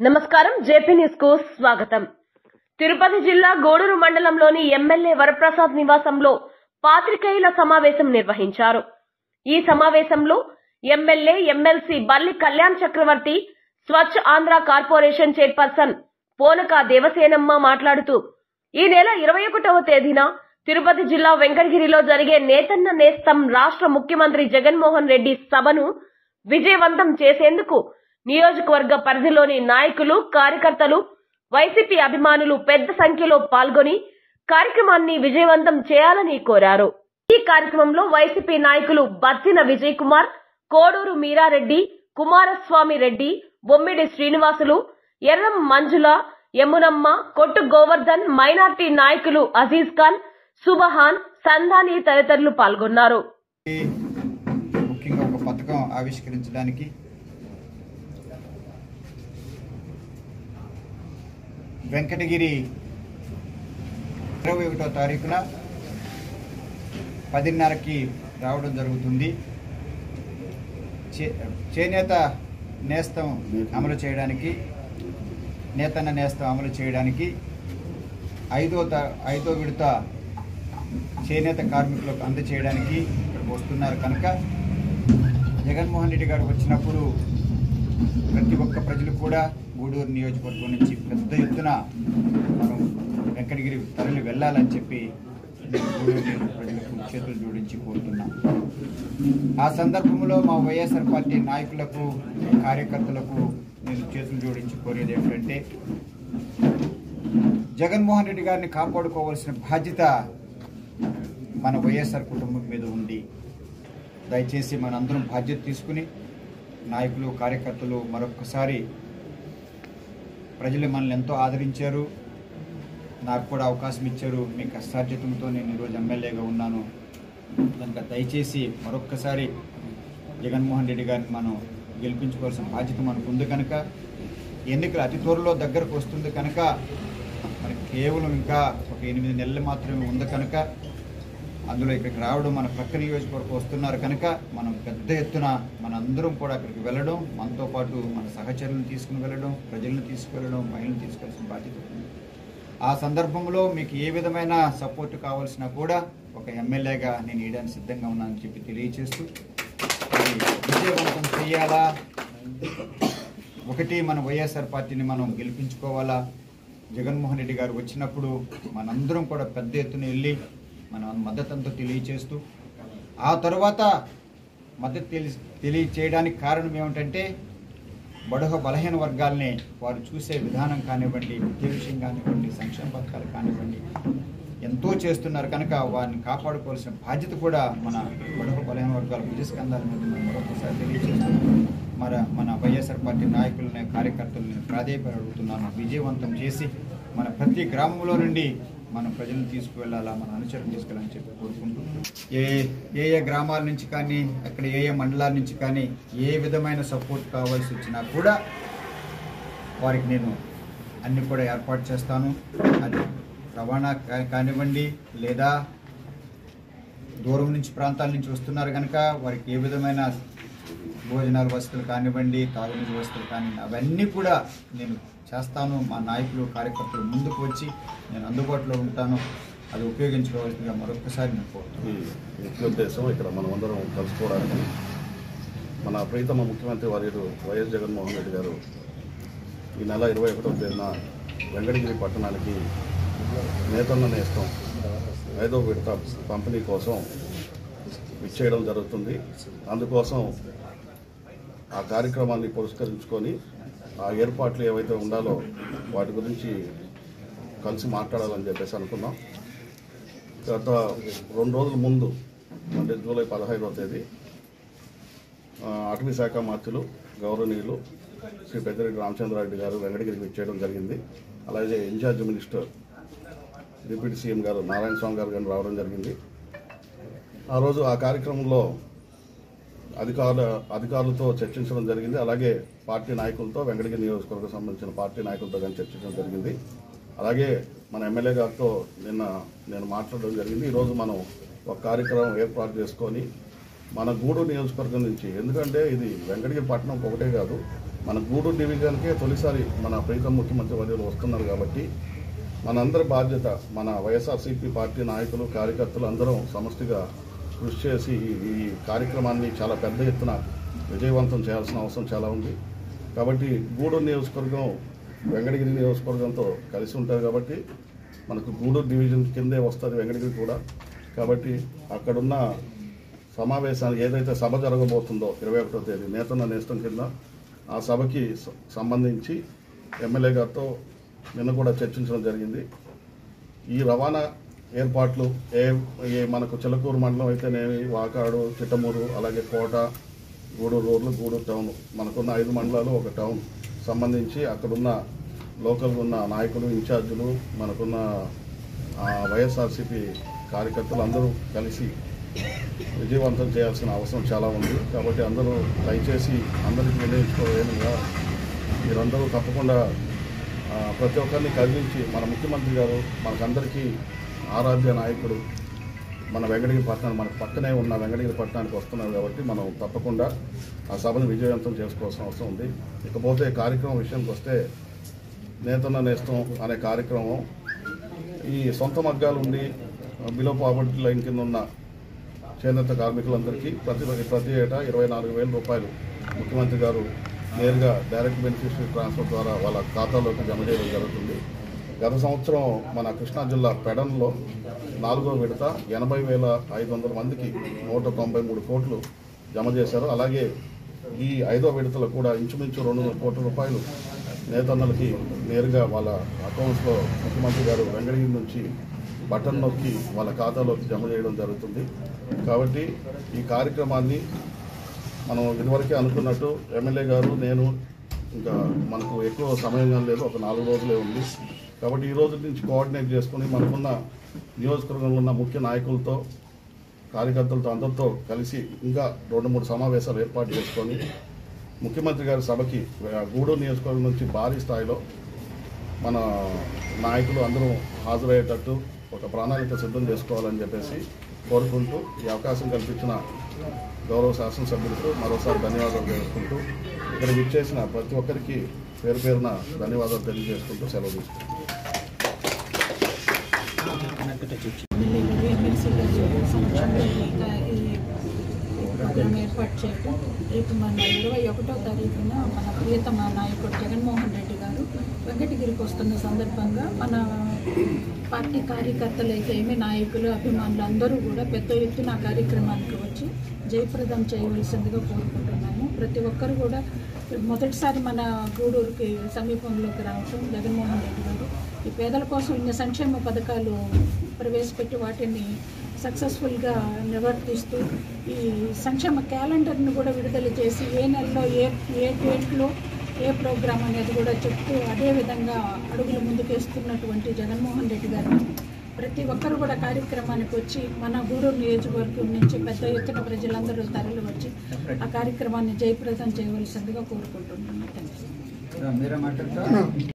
నమస్కారం JP news కు స్వాగతం తిరుపతి జిల్లా గూడూరు మండలంలోని ఎమ్మెల్యే వరప్రసాద్ నివాసంలో పాత్రికేయుల సమావేశం నిర్వహించారు ఈ సమావేశంలో MLA MLC Balli Kalyan Chakravarthi Swachh Andhra corporation chairperson Ponaka Devasenamma మాట్లాడుతూ ఈ నెల ఇరవై ఒకటవ తేదీన తిరుపతి జిల్లా వెంకటగిరిలో జరిగే నేతన్న నేస్తం రాష్ట్ర ముఖ్యమంత్రి జగన్మోహన్ రెడ్డి సభను విజయవంతం చేసేందుకు నియోజకవర్గ పరిధిలోని నాయకులు కార్యకర్తలు వైసీపీ అభిమానులు పెద్ద సంఖ్యలో పాల్గొని కార్యక్రమాన్ని విజయవంతం చేయాలని కోరారు ఈ కార్యక్రమంలో వైసీపీ నాయకులు బత్తిన విజయ్ కుమార్ కోడూరు మీరారెడ్డి కుమారస్వామి రెడ్డి బొమ్మిడి శ్రీనివాసులు ఎర్రం మంజుల యమునమ్మ కొట్టు గోవర్ధన్ మైనార్టీ నాయకులు అజీజ్ ఖాన్ సుబహాన్ సంధాని తదితరులు పాల్గొన్నారు ముఖ్యంగా ఒక పథకం ఆవిష్కరించడానికి వెంకటగిరి ఇరవై ఒకటో తారీఖున పదిన్నరకి రావడం జరుగుతుంది చే- చేనేత నేస్తం అమలు చేయడానికి నేతన్న నేస్తం అమలు చేయడానికి ఐదో త- ఐదో విడత చేనేత కార్మికులకు అందచేయడానికి ఇక్కడికి వస్తున్నారు కనుక జగన్మోహన్ రెడ్డి గారు వచ్చినప్పుడు ప్రతి ఒక్క ప్రజలు కూడా గూడూరు నియోజకవర్గం నుంచి పెద్ద ఎత్తున మనం వెంకటగిరి తరలి వెళ్ళాలని చెప్పి నేను గూడూరు నియోజక ప్రజలకు చేతులు జోడించి కోరుతున్నాం ఆ సందర్భంలో మా వైఎస్ఆర్ పార్టీ నాయకులకు కార్యకర్తలకు నేను చేతులు జోడించి కోరేది ఏమిటంటే జగన్మోహన్ రెడ్డి గారిని కాపాడుకోవాల్సిన బాధ్యత మన వైఎస్ఆర్ కుటుంబం మీద ఉంది దయచేసి మనందరం బాధ్యత తీసుకుని నాయకులు కార్యకర్తలు మరొకసారి ప్రజలు మనల్ని ఎంతో ఆదరించారు నాకు కూడా అవకాశం ఇచ్చారు మీ కష్టార్జితంతో నేను ఈరోజు ఎమ్మెల్యేగా ఉన్నాను కనుక దయచేసి మరొక్కసారి జగన్మోహన్ రెడ్డి గారిని మనం గెలిపించుకోవాల్సిన బాధ్యత మనకు ఉంది కనుక ఎన్నికలు అతి త్వరలో దగ్గరకు వస్తుంది కనుక మనకి కేవలం ఇంకా ఒక ఎనిమిది నెలలు మాత్రమే ఉంది కనుక అందులో ఇక్కడికి రావడం మన ప్రక్క నియోజకవర్గం వస్తున్నారు కనుక మనం పెద్ద ఎత్తున మనందరం కూడా అక్కడికి వెళ్ళడం మనతో పాటు మన సహచరులను తీసుకుని వెళ్ళడం ప్రజలను తీసుకువెళ్ళడం మహిళలను తీసుకెళ్ళాల్సిన బాధ్యత ఉంది ఆ సందర్భంలో మీకు ఏ విధమైన సపోర్ట్ కావాల్సినా కూడా ఒక ఎమ్మెల్యేగా నేను ఇవ్వడానికి సిద్ధంగా ఉన్నానని చెప్పి తెలియజేస్తూ ఇది విజయవంతం చేయాలా ఒకటి మన వైఎస్ఆర్ పార్టీని మనం గెలిపించుకోవాలా జగన్మోహన్ రెడ్డి గారు వచ్చినప్పుడు మనందరం కూడా పెద్ద ఎత్తున వెళ్ళి మన మద్దతంతో తెలియచేస్తూ ఆ తర్వాత మద్దతు తెలి తెలియచేయడానికి కారణం ఏమిటంటే బడుహ బలహీన వర్గాల్ని వారు చూసే విధానం కానివ్వండి విద్య విషయం కానివ్వండి సంక్షేమ పథకాలు కానివ్వండి ఎంతో చేస్తున్నారు కనుక వారిని కాపాడుకోవాల్సిన బాధ్యత కూడా మన బడుహ బలహీన వర్గాల భుజస్కంధాల మీద మనం మరొకసారి తెలియజేస్తూ మన మన వైఎస్ఆర్ పార్టీ నాయకులని కార్యకర్తలని ప్రాధేయపడి అడుగుతున్నాను విజయవంతం చేసి మన ప్రతి గ్రామంలో నుండి మనం ప్రజలను తీసుకువెళ్ళాలా మన అనుచరులు తీసుకెళ్ళాలని చెప్పి కోరుకుంటూ ఏ ఏ ఏ గ్రామాల నుంచి కానీ అక్కడ ఏ ఏ మండలాల నుంచి కానీ ఏ విధమైన సపోర్ట్ కావాల్సి వచ్చినా కూడా వారికి నేను అన్ని కూడా ఏర్పాటు చేస్తాను అది రవాణా కా- కానివ్వండి లేదా దూరం నుంచి ప్రాంతాల నుంచి వస్తున్నారు కనుక వారికి ఏ విధమైన భోజనాల వసతులు కానివ్వండి తాగునీటి వసతులు కానివ్వండి అవన్నీ కూడా నేను చేస్తాను మా నాయకులు కార్యకర్తలు ముందుకు వచ్చి నేను అందుబాటులో ఉంటాను అది ఉపయోగించుకోవాల్సిందిగా మరొకసారి నేను కోరుతున్నాను ఈ ముఖ్య ఉద్దేశం ఇక్కడ మనమందరం కలుసుకోవడానికి మన ప్రీతమ ముఖ్యమంత్రి వర్యుడు వైఎస్ జగన్మోహన్ రెడ్డి గారు ఈ నెల ఇరవై ఒకటవ తేదీన వెంకటగిరి పట్టణానికి నేతన్న నేస్తం ఐదో విడత పంపిణీ కోసం ఇచ్చేయడం జరుగుతుంది అందుకోసం ఆ కార్యక్రమాన్ని పురస్కరించుకొని ఆ ఏర్పాట్లు ఏవైతే ఉండాలో వాటి గురించి కలిసి మాట్లాడాలని చెప్పేసి అనుకున్నాం గత రెండు రోజుల ముందు అంటే జూలై పదహైదవ తేదీ ఆ, అటవీ శాఖ మంత్రులు గౌరవనీయులు శ్రీ పెద్దిరెడ్డి రామచంద్రారెడ్డి గారు వెంకటగిరికి ఇచ్చేయడం జరిగింది అలాగే ఇన్ఛార్జ్ మినిస్టర్ డిప్యూటీ సీఎం గారు నారాయణ స్వామి గారు కానీ రావడం జరిగింది ఆ రోజు ఆ కార్యక్రమంలో అధికారుల అధికారులతో చర్చించడం జరిగింది అలాగే పార్టీ నాయకులతో వెంకటగిరి నియోజకవర్గం సంబంధించిన పార్టీ నాయకులతో కానీ చర్చించడం జరిగింది అలాగే మన ఎమ్మెల్యే గారితో నిన్న నేను మాట్లాడడం జరిగింది ఈరోజు మనం ఒక కార్యక్రమం ఏర్పాటు చేసుకొని మన గూడూరు నియోజకవర్గం నుంచి ఎందుకంటే ఇది వెంకటగిరి పట్టణం ఒకటే కాదు మన గూడూరు డివిజన్కే తొలిసారి మన ప్రీతం ముఖ్యమంత్రి వర్యులు వస్తున్నారు కాబట్టి మనందరి బాధ్యత మన వైఎస్ఆర్సీపీ పార్టీ నాయకులు కార్యకర్తలు అందరం సమష్టిగా కృషి చేసి ఈ- ఈ కార్యక్రమాన్ని చాలా పెద్ద ఎత్తున విజయవంతం చేయాల్సిన అవసరం చాలా ఉంది కాబట్టి గూడూరు నియోజకవర్గం వెంకటగిరి నియోజకవర్గంతో కలిసి ఉంటారు కాబట్టి మనకు గూడూరు డివిజన్ కిందే వస్తుంది వెంకటగిరి కూడా కాబట్టి అక్కడున్న సమావేశానికి ఏదైతే సభ జరగబోతుందో ఇరవై ఒకటో తేదీ నేతన్న నేస్తం కింద ఆ సభకి స- సంబంధించి ఎమ్మెల్యే గారితో నిన్న కూడా చర్చించడం జరిగింది ఈ రవాణా ఏర్పాట్లు ఏ ఏ మనకు చిలకూరు మండలం అయితేనేమి వాకాడు చిట్టమూరు అలాగే కోట గూడూరు రోడ్లు గూడూరు టౌన్ మనకున్న ఐదు మండలాలు ఒక టౌన్ సంబంధించి అక్కడున్న లోకల్ ఉన్న నాయకులు ఇన్ఛార్జీలు మనకున్న ఆ, వైఎస్ఆర్సీపీ కార్యకర్తలు అందరూ కలిసి విజయవంతం చేయాల్సిన అవసరం చాలా ఉంది కాబట్టి అందరూ దయచేసి అందరికీ వినియోగించుకోవేమిగా మీరందరూ తప్పకుండా ఆ, ప్రతి ఒక్కరిని కదిలించి మన ముఖ్యమంత్రి గారు మనకందరికీ ఆరాధ్య నాయకుడు మన వెంకటగిరి పట్టణానికి మన పక్కనే ఉన్న వెంకటగిరి పట్టణానికి వస్తున్నారు కాబట్టి మనం తప్పకుండా ఆ సభను విజయవంతం చేసుకోవాల్సిన అవసరం ఉంది ఇకపోతే కార్యక్రమం విషయానికి వస్తే నేతన్న నేస్తం అనే కార్యక్రమం ఈ సొంత మగ్గాలు ఉండి బిలో పావర్టీ లైన్ కింద ఉన్న చేనేత కార్మికులందరికీ ప్రతి ప్రతి ఏటా ఇరవై నాలుగు వేల రూపాయలు ముఖ్యమంత్రి గారు నేరుగా డైరెక్ట్ బెనిఫిషరీ ట్రాన్స్ఫర్ ద్వారా వాళ్ళ ఖాతాలోకి జమ చేయడం జరుగుతుంది గత సంవత్సరం మన కృష్ణా జిల్లా పెడన్లో నాలుగో విడత ఎనభై వేల ఐదు వందల మందికి నూట తొంభై మూడు కోట్లు జమ చేశారు అలాగే ఈ ఐదో విడతలో కూడా ఇంచుమించు రెండు వందల కోట్ల రూపాయలు నేతన్నలకి నేరుగా వాళ్ళ అకౌంట్స్లో ముఖ్యమంత్రి గారు వెంకటగిరి నుంచి బటన్ నొక్కి వాళ్ళ ఖాతాలోకి జమ చేయడం జరుగుతుంది కాబట్టి ఈ కార్యక్రమాన్ని మనం ఇదివరకే అనుకున్నట్టు ఎమ్మెల్యే గారు నేను ఇంకా మనకు ఎక్కువ సమయం కానీ లేదు ఒక నాలుగు రోజులే ఉంది కాబట్టి ఈ రోజు నుంచి కోఆర్డినేట్ చేసుకుని మనకున్న నియోజకవర్గంలో ఉన్న ముఖ్య నాయకులతో కార్యకర్తలతో అందరితో కలిసి ఇంకా రెండు మూడు సమావేశాలు ఏర్పాటు చేసుకొని ముఖ్యమంత్రి గారి సభకి ఆ, గూడూరు నియోజకవర్గం నుంచి భారీ స్థాయిలో మన నాయకులు అందరూ హాజరయ్యేటట్టు ఒక ప్రణాళిక సిద్ధం చేసుకోవాలని చెప్పేసి కోరుకుంటూ ఈ అవకాశం కల్పించిన గౌరవ శాసనసభ్యులకు మరోసారి ధన్యవాదాలు తెలుపుకుంటూ ఇక్కడ విచ్చేసిన ప్రతి ఒక్కరికి పేరు పేరున ధన్యవాదాలు తెలియజేసుకుంటూ సెలవు తీసుకుంటాం ఎమ్మెల్యే ఎమ్మెల్సీ గారి సమక్షంలో ఇంకా ఈ ఈ ప్రోగ్రాం ఏర్పాటు చేయడం రేపు మన ఇరవై ఒకటో తారీఖున మన ప్రియతమ నాయకుడు జగన్మోహన్ రెడ్డి గారు వెంకటగిరికి వస్తున్న సందర్భంగా మన పార్టీ కార్యకర్తలు అయితే ఏమి నాయకులు అభిమానులు అందరూ కూడా పెద్ద ఎత్తున ఆ కార్యక్రమానికి వచ్చి జయప్రదం చేయవలసిందిగా కోరుకుంటున్నాము ప్రతి ఒక్కరు కూడా మొదటిసారి మన గూడూరుకి సమీపంలోకి రావటం జగన్మోహన్ రెడ్డి గారు ఈ పేదల కోసం ఇన్ని సంక్షేమ పథకాలు ప్రవేశపెట్టి వాటిని సక్సెస్ఫుల్గా నిర్వర్తిస్తూ ఈ సంక్షేమ క్యాలెండర్ను కూడా విడుదల చేసి ఏ నెలలో ఏ ఏ డేట్లో ఏ ప్రోగ్రాం అనేది కూడా చెప్తూ అదే విధంగా అడుగులు ముందుకేస్తున్నటువంటి జగన్మోహన్ రెడ్డి గారు ప్రతి ఒక్కరు కూడా కార్యక్రమానికి వచ్చి మన గూడూరు నియోజకవర్గం నుంచి పెద్ద ఎత్తున ప్రజలందరూ తరలి వచ్చి ఆ కార్యక్రమాన్ని జయప్రదం చేయవలసిందిగా కోరుకుంటున్నాను థ్యాంక్ యూ మీరే మాట్లాడతారా